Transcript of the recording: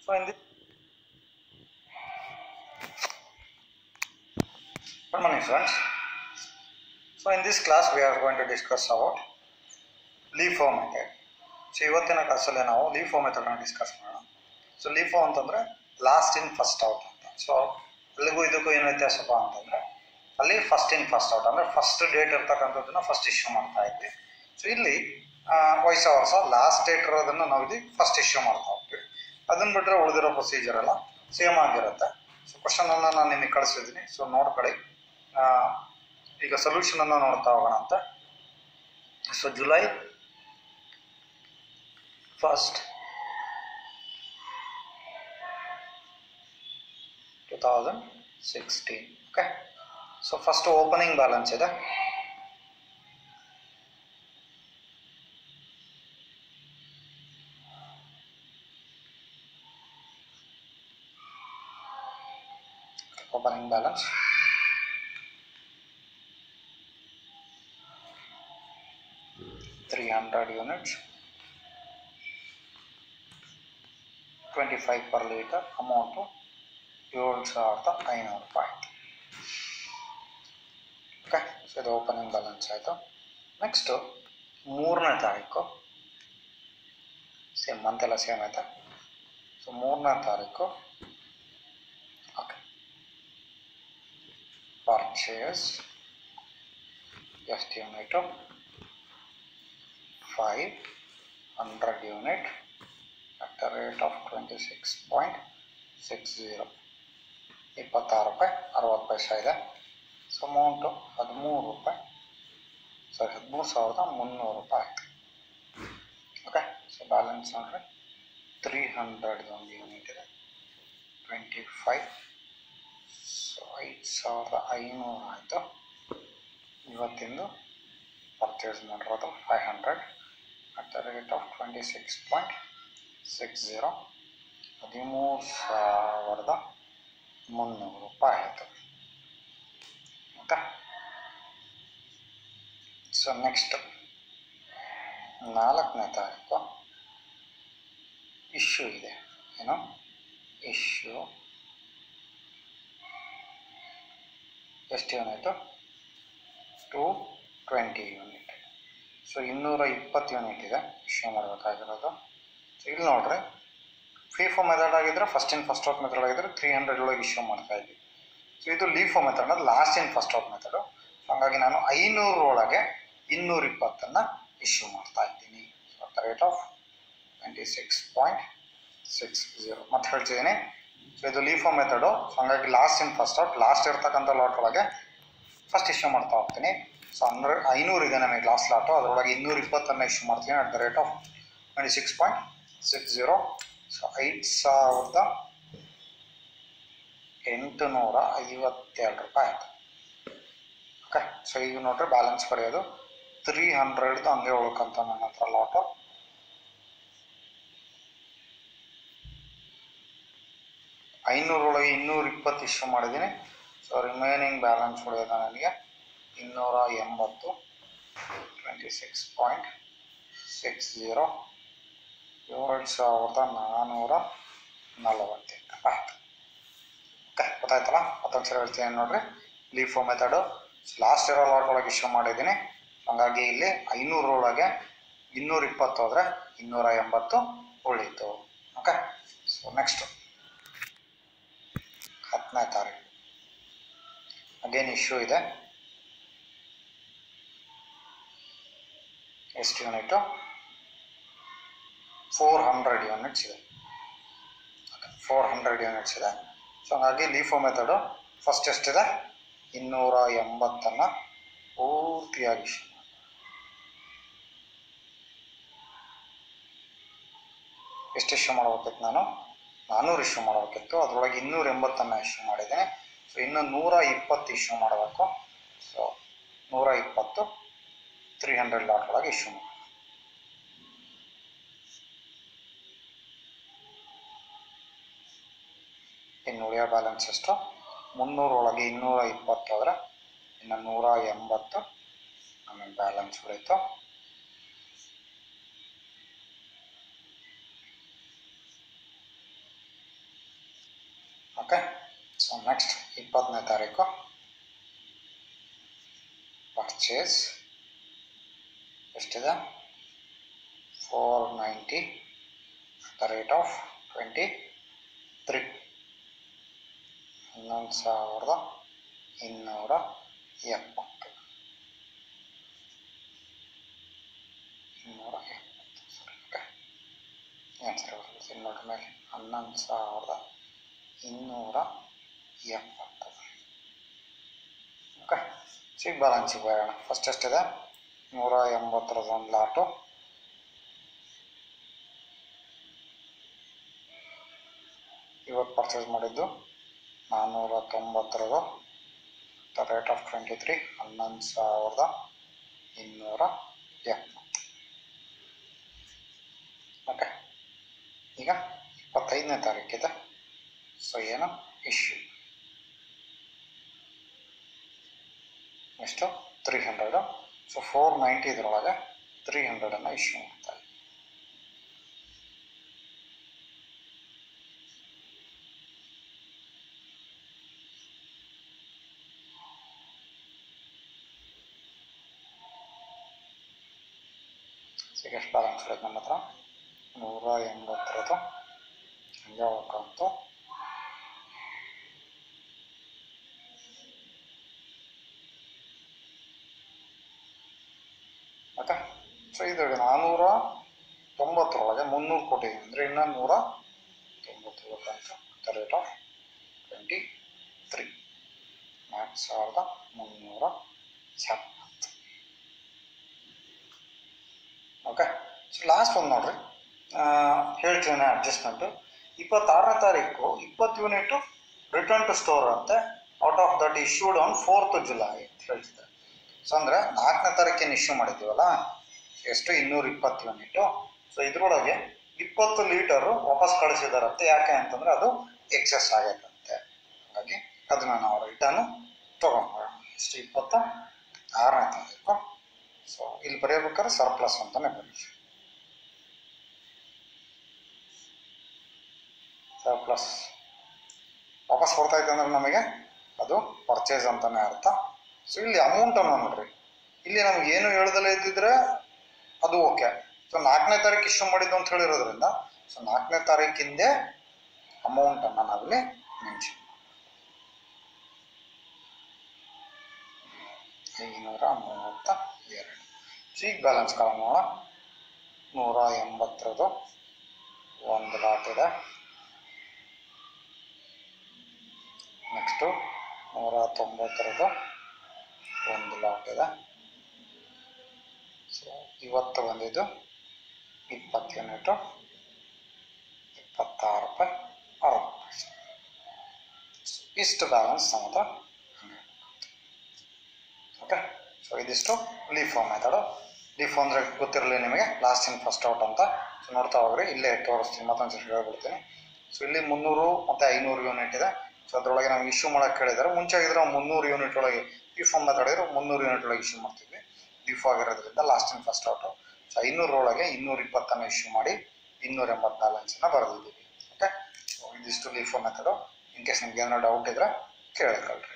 So in this Good morning friends. So in this class we are going to discuss about LIFO method. So ಇವತ್ತಿನ ಕ್ಲಾಸಲ್ಲಿ ನಾವು ಲೀಫೋ ಮೆಥಡನ್ನ discuss ಮಾಡೋಣ so LIFO ಅಂತಂದರೆ last in first out ಅಂತ so ಅಲ್ಲಿಗೂ ಇದಕ್ಕೂ ಏನು ವ್ಯತ್ಯಾಸಪ್ಪ ಅಂತಂದರೆ ಅಲ್ಲಿ ಫಸ್ಟ್ ಇನ್ ಫಸ್ಟ್ ಔಟ್ ಅಂದರೆ ಫಸ್ಟ್ ಡೇಟ್ ಇರ್ತಕ್ಕಂಥದ್ದನ್ನ ಫಸ್ಟ್ ಇಶ್ಯೂ ಮಾಡ್ತಾ ಇದ್ವಿ ಸೊ ಇಲ್ಲಿ ವಯಸ್ಸ ವರ್ಷ ಲಾಸ್ಟ್ ಡೇಟ್ ಇರೋದನ್ನು ನಾವು ಇಲ್ಲಿ ಫಸ್ಟ್ ಇಶ್ಯೂ ಮಾಡ್ತಾ ಹೋಗ್ತೀವಿ ಅದನ್ನು ಬಿಟ್ಟರೆ ಉಳಿದಿರೋ ಪ್ರೊಸೀಜರ್ ಎಲ್ಲ ಸೇಮ್ ಆಗಿರುತ್ತೆ ಸೊ ಕ್ವಶನನ್ನು ನಾನು ನಿಮಗೆ ಕಳಿಸಿದ್ದೀನಿ ಸೊ ನೋಡ್ಕೊಳ್ಳಿ ಆ, ಈಗ ಸೊಲ್ಯೂಷನನ್ನು ನೋಡ್ತಾ ಹೋಗೋಣ ಅಂತ so July first two thousand sixteen okay so first opening balance ಇದೆ opening balance three hundred units twenty five per litre amount ಏಳು ಸಾವಿರದ ಐನೂರು ರೂಪಾಯಿ ಓಕೆ ಸೊ ಇದು ಓಪನಿಂಗ್ ಬ್ಯಾಲೆನ್ಸ್ ಆಯಿತು ನೆಕ್ಸ್ಟು ಮೂರನೇ ತಾರೀಕು ಸೇಮ್ ಮಂತೆಲ್ಲ ಸೇಮ್ ಆಯಿತಾ ಸೊ ಮೂರನೇ ತಾರೀಕು ಓಕೆ ಪರ್ಚೇಸ್ ಎಷ್ಟು unit five hundred unit at the rate of twenty six point six zero ಇಪ್ಪತ್ತಾರು ರೂಪಾಯಿ ಅರವತ್ತು ಪೈಸೆ ಇದೆ ಸೊ ಅಮೌಂಟು ಹದಿಮೂರು ರೂಪಾಯಿ ಸಾರಿ ಹದಿಮೂರು ಸಾವಿರದ ಮುನ್ನೂರು ರೂಪಾಯಿ ಆಯಿತು ಓಕೆ ಸೊ ಬ್ಯಾಲೆನ್ಸ್ ಅಂದರೆ ತ್ರೀ ಹಂಡ್ರೆಡ್ ಒಂದು ಯೂನಿಟ್ ಇದೆ ಟ್ವೆಂಟಿ ಫೈವ್ ಸೊ ಐದು ಸಾವಿರದ ಐನೂರು ಆಯಿತು ಇವತ್ತಿಂದು ಪರ್ಚೇಸ್ ಮಾಡಿರೋದು five hundred at the rate of twenty six point six zero ಹದಿಮೂರು ಸಾವಿರದ ಮುನ್ನೂರು ರೂಪಾಯಿ ಆಯಿತು ಓಕೆ ಸೊ ನೆಕ್ಸ್ಟ್ ನಾಲ್ಕನೇ ತಾರೀಕು ಇಶ್ಯೂ ಇದೆ ಏನು ಇಶ್ಯೂ ಎಷ್ಟು unit two twenty unit so ಇನ್ನೂರ ಇಪ್ಪತ್ತು ಯೂನಿಟ್ ಇದೆ ಇಶ್ಯೂ ಮಾಡಬೇಕಾಗಿರೋದು ಸೊ ಇಲ್ಲಿ ನೋಡ್ರಿ ಫೀಫೋ ಮೆಥಡ್ ಆಗಿದ್ರೆ first in first out method ಆಗಿದ್ರೆ ತ್ರೀ ಹಂಡ್ರೆಡ್ ಒಳಗೆ ಇಶ್ಯೂ ಮಾಡ್ತಾ ಇದ್ವಿ ಸೊ ಇದು ಲೀಫೋ ಮೆಥಡ್ ಅಂದ್ರೆ last in first out method ಹಾಗಾಗಿ ನಾನು ಐನೂರೊಳಗೆ ಇನ್ನೂರ ಇಪ್ಪತ್ತನ್ನು ಇಶ್ಯೂ ಮಾಡ್ತಾ ಇದ್ದೀನಿ so at the rate of twenty six point six zero ಮತ್ತೆ ಹೇಳ್ತಿದ್ದೀನಿ ಸೊ ಇದು ಲೀಫೋ ಮೆಥಡು ಸೊ ಹಂಗಾಗಿ last in first out last ಇರ್ತಕ್ಕಂಥ ಲಾಟ್ ಒಳಗೆ ಫಸ್ಟ್ ಇಶ್ಯೂ ಮಾಡ್ತಾ ಹೋಗ್ತೀನಿ ಸೊ ಅಂದ್ರೆ ಐನೂರು ಇದೆ ನಮಗೆ ಲಾಸ್ಟ್ ಲಾಟು ಅದರೊಳಗೆ ಇನ್ನೂರ ಇಪ್ಪತ್ತನ್ನು ಇಶ್ಯೂ ಮಾಡ್ತೀನಿ at the rate of twenty six point six zero so ಐದು ಸಾವಿರದ ಎಂಟುನೂರ ಐವತ್ತೆರಡು ರೂಪಾಯಿ ಆಯಿತು ಓಕೆ ಸೊ ಈಗ ನೋಡ್ರಿ ಬ್ಯಾಲೆನ್ಸ್ ಬರೆಯೋದು ತ್ರೀ ಹಂಡ್ರೆಡ್ದು ಹಂಗೆ ಉಳ್ಕಂತ ನನ್ನ ಹತ್ರ ಲಾಟು ಐನೂರೊಳಗೆ ಇನ್ನೂರ ಇಪ್ಪತ್ತು ಇಶ್ಯೂ ಮಾಡಿದ್ದೀನಿ ಸೊ ರಿಮೈನಿಂಗ್ ಬ್ಯಾಲೆನ್ಸ್ ಉಳಿಯೋದು ನನಗೆ ಇನ್ನೂರ ಎಂಬತ್ತು twenty six point six zero ಏಳು ಸಾವಿರದ ನಾನ್ನೂರ ನಲವತ್ತೆಂಟು ಆಯ್ತು ಓಕೆ ಗೊತ್ತಾಯ್ತಲ್ಲ ಮತ್ತೊಂದು ಸಲ ಹೇಳ್ತೀನಿ ನೋಡ್ರಿ ಲೀಫೋ ಮೆಥಡು ಲಾಸ್ಟ್ ಇರೋ ಲಾಟ್ ಒಳಗೆ ಇಶ್ಯೂ ಮಾಡಿದ್ದೀನಿ ಹಾಗಾಗಿ ಇಲ್ಲಿ ಐನೂರೊಳಗೆ ಇನ್ನೂರ ಇಪ್ಪತ್ತು ಹೋದರೆ ಇನ್ನೂರ ಎಂಬತ್ತು ಉಳೀತು ಓಕೆ ಸೊ ನೆಕ್ಸ್ಟು ಹತ್ತನೇ ತಾರೀಕು ಅಗೇನ್ ಇಶ್ಯೂ ಇದೆ ಎಷ್ಟು ಯೂನಿಟು ಫೋರ್ ಹಂಡ್ರೆಡ್ ಯೂನಿಟ್ಸ್ ಇದೆ ಫೋರ್ ಹಂಡ್ರೆಡ್ ಯೂನಿಟ್ಸ್ ಇದೆ ಸೊ ಹಾಗಾಗಿ ಲೀಫೋ ಮೆಥಡು ಫಸ್ಟ್ ಎಷ್ಟಿದೆ ಇನ್ನೂರ ಎಂಬತ್ತನ್ನು ಪೂರ್ತಿಯಾಗಿ ಇಶ್ಯೂ ಮಾಡಿ ಎಷ್ಟು ಇಶ್ಯೂ ಮಾಡ್ಬೇಕಿತ್ತು ನಾನು ನಾನ್ನೂರು ಇಶ್ಯೂ ಮಾಡಬೇಕಿತ್ತು ಅದರೊಳಗೆ ಇನ್ನೂರ ಎಂಬತ್ತನ್ನು ಇಶ್ಯೂ ಮಾಡಿದ್ದೀನಿ ಸೊ ಇನ್ನು ನೂರ ಇಪ್ಪತ್ತು ಇಶ್ಯೂ ಮಾಡಬೇಕು ಸೊ ನೂರ ಇಪ್ಪತ್ತು ತ್ರೀ ಹಂಡ್ರೆಡ್ ಲಾಟ್ ಒಳಗೆ ಇಶ್ಯೂ ಮಾಡಿ ಇನ್ನು ಉಳಿಯೋ ಬ್ಯಾಲೆನ್ಸ್ ಎಷ್ಟು ಮುನ್ನೂರೊಳಗೆ ಇನ್ನೂರ ಇಪ್ಪತ್ತು ಆದರೆ ಇನ್ನು ನೂರ ಎಂಬತ್ತು ಆಮೇಲೆ ಬ್ಯಾಲೆನ್ಸ್ ಉಳೀತು ಓಕೆ ಸೊ ನೆಕ್ಸ್ಟ್ ಇಪ್ಪತ್ತನೇ ತಾರೀಕು ಪರ್ಚೇಸ್ ಎಷ್ಟಿದೆ four ninety the rate of twenty three ಹನ್ನೊಂದು ಸಾವಿರದ ಇನ್ನೂರ ಎಪ್ಪತ್ತು ಇನ್ನೂರ ಎಪ್ಪತ್ತು ಸರಿ ಓಕೆ ಏನು ಸರಿ ಬರುತ್ತೆ ಇನ್ನೂರ ಮೇಲೆ ಹನ್ನೊಂದು ಸಾವಿರದ ಇನ್ನೂರ ಎಪ್ಪತ್ತು ಓಕೆ ಚಿಕ್ಕ ಬ್ಯಾಲೆನ್ಸಿಗೆ ಬರೋಣ ಫಸ್ಟ್ ಎಷ್ಟಿದೆ ನೂರ ಎಂಬತ್ತರದ ಒಂದು ಲಾಟು ಇವತ್ತು ಪರ್ಚೇಸ್ ಮಾಡಿದ್ದು ನಾನ್ನೂರ ತೊಂಬತ್ತರದು the rate of twenty three ಹನ್ನೊಂದು ಸಾವಿರದ ಇನ್ನೂರ ಎಪ್ಪತ್ತು ಓಕೆ ಈಗ ಇಪ್ಪತ್ತೈದನೇ ತಾರೀಕಿದೆ ಸೊ ಏನು ಇಶ್ಯೂ ಎಷ್ಟು three hundred so four ninety ಇದರೊಳಗೆ ತ್ರೀ ಹಂಡ್ರೆಡನ್ನು ಇಶ್ಯೂ ಮಾಡ್ತಾರೆ ಈಗ ಎಷ್ಟು ಬ್ಯಾಲೆನ್ಸ್ ಇರೋದು ನಮ್ಮ ಹತ್ರ ನೂರ ಎಂಬತ್ತರದು ಹಂಗೆ ಹೋಗ್ಕಂತು ಓಕೆ ಸೊ ಇದು ನಾನ್ನೂರ ತೊಂಬತ್ತರೊಳಗೆ ಮುನ್ನೂರು ಕೊಟ್ಟಿದ್ದೀನಿ ಅಂದರೆ ಇನ್ನೂ ನೂರ ತೊಂಬತ್ತು ಅಂತ the rate of twenty three ನಾಲ್ಕು ಸಾವಿರದ ಮುನ್ನೂರ ಎಪ್ಪತ್ತು ಓಕೆ ಸೊ ಲಾಸ್ಟ್ ಒಂದು ನೋಡ್ರಿ ಆ, ಹೇಳ್ತೀನಿ ಅಡ್ಜಸ್ಟ್ಮೆಂಟು ಇಪ್ಪತ್ತಾರನೇ ತಾರೀಕು ಇಪ್ಪತ್ತು ಯೂನಿಟು ರಿಟರ್ನ್ ಟು ಸ್ಟೋರ್ ಅಂತೆ out of that issued on fourth July ಅಂತ ಹೇಳ್ತಿದ್ದಾರೆ ಸೊ ಅಂದರೆ ನಾಲ್ಕನೇ ತಾರೀಕೇನು ಇಶ್ಯೂ ಮಾಡಿದ್ದೀವಲ್ಲ ಎಷ್ಟು ಇನ್ನೂರ ಇಪ್ಪತ್ತು ಯೂನಿಟು ಸೊ ಇದರೊಳಗೆ ಇಪ್ಪತ್ತು ಲೀಟರು ವಾಪಸ್ ಕಳಿಸಿದಾರಂತೆ ಯಾಕೆ ಅಂತಂದರೆ ಅದು ಎಕ್ಸೆಸ್ ಆಗೈತಂತೆ ಹಾಗಾಗಿ ಅದನ್ನ ನಾವು ರಿಟರ್ನು ತೊಗೊಂಡ್ಬರೋಣ ಎಷ್ಟು ಇಪ್ಪತ್ತ ಆರನೇ ತಾರೀಕು ಸೊ ಇಲ್ಲಿ ಬರೆಯಬೇಕಾದ್ರೆ ಸರ್ಪ್ಲಸ್ ಅಂತಾನೆ ಬರೀ ಸರ್ಪ್ಲಸ್ ವಾಪಸ್ ಬರ್ತಾ ಇದೆ ಅಂದ್ರೆ ನಮಗೆ ಅದು ಪರ್ಚೇಸ್ ಅಂತಾನೆ ಅರ್ಥ ಸೊ ಇಲ್ಲಿ ಅಮೌಂಟನ್ನು ನೋಡ್ರಿ ಇಲ್ಲಿ ನಮ್ಗೆ ಏನು ಹೇಳ್ದಲೇ ಇದ್ದಿದ್ರೆ ಅದು ಓಕೆ ಸೊ ನಾಲ್ಕನೇ ತಾರೀಕು ಇಶ್ಯೂ ಮಾಡಿದ್ದು ಅಂತ ಹೇಳಿರೋದ್ರಿಂದ ಸೊ ನಾಲ್ಕನೇ ತಾರೀಕಿಂದೇ ಅಮೌಂಟನ್ನು ನಾವಿಲ್ಲಿ ಮೆನ್ಷನ್ ಐನೂರ ಮೂವತ್ತ ಎರಡು ಸೊ ಈಗ ಬ್ಯಾಲೆನ್ಸ್ ಕಾಲಮ್ ನೋಡೋಣ ನೂರ ಎಂಬತ್ತರದು ಒಂದು ಲಾಟ್ ಇದೆ ನೆಕ್ಸ್ಟು ನೂರ ತೊಂಬತ್ತರದು ಒಂದು ಲಾಟ್ ಇದೆ ಸೊ ಇವತ್ತು ಬಂದಿದ್ದು ಇಪ್ಪತ್ತು ಯೂನಿಟು ಇಪ್ಪತ್ತಾರು ರೂಪಾಯಿ ಅರವತ್ತು ಪೈಸೆ So, ಇಷ್ಟು ಬ್ಯಾಲೆನ್ಸ್ ನಮ್ಮ ಹತ್ರ ಓಕೆ ಸೊ ಇದಿಷ್ಟು ಲೀಫೋ ಮೆಥಡು ಲೀಫೋ ಅಂದರೆ ಗೊತ್ತಿರಲಿ ನಿಮಗೆ ಲಾಸ್ಟ್ ಇನ್ ಫಸ್ಟ್ ಔಟ್ ಅಂತ ಸೊ ನೋಡ್ತಾ ಹೋಗ್ರಿ ಇಲ್ಲೇ ತೋರಿಸ್ತೀನಿ ಮತ್ತೊಂದು ಸರಿ ಹೇಳ್ಬಿಡ್ತೀನಿ ಸೊ ಇಲ್ಲಿ ಮುನ್ನೂರು ಮತ್ತು ಐನೂರು ಯೂನಿಟ್ ಇದೆ ಸೊ ಅದರೊಳಗೆ ನಮ್ಗೆ ಇಶ್ಯೂ ಮಾಡೋಕ್ಕೆ ಹೇಳಿದ್ದಾರೆ ಮುಂಚೆ ಆಗಿದ್ರೆ ನಾವು ಮುನ್ನೂರು ಯೂನಿಟ್ ಒಳಗೆ ಲೀಫೋ ಮೆಥಡ್ ಇದ್ರೆ ಮುನ್ನೂರು ಯೂನಿಟ್ ಒಳಗೆ ಇಶ್ಯೂ ಮಾಡ್ತಿದ್ವಿ ಲೀಫೋ ಆಗಿರೋದ್ರಿಂದ last in first out so ಐನೂರೊಳಗೆ ಇನ್ನೂರ ಇಪ್ಪತ್ತನ್ನು ಇಶ್ಯೂ ಮಾಡಿ ಇನ್ನೂರ ಎಂಬತ್ತು ಬ್ಯಾಲೆನ್ಸನ್ನು ಬರೆದಿದ್ದೀವಿ ಓಕೆ ಸೊ ಇದಿಷ್ಟು ಲೀಫೋ ಮೆಥಡು ಇನ್ ಕೇಸ್ ನಿಮ್ಗೆ ಏನಾದ್ರು ಡೌಟ್ ಇದ್ರೆ ಕೇಳ್ಕೊಳ್ರಿ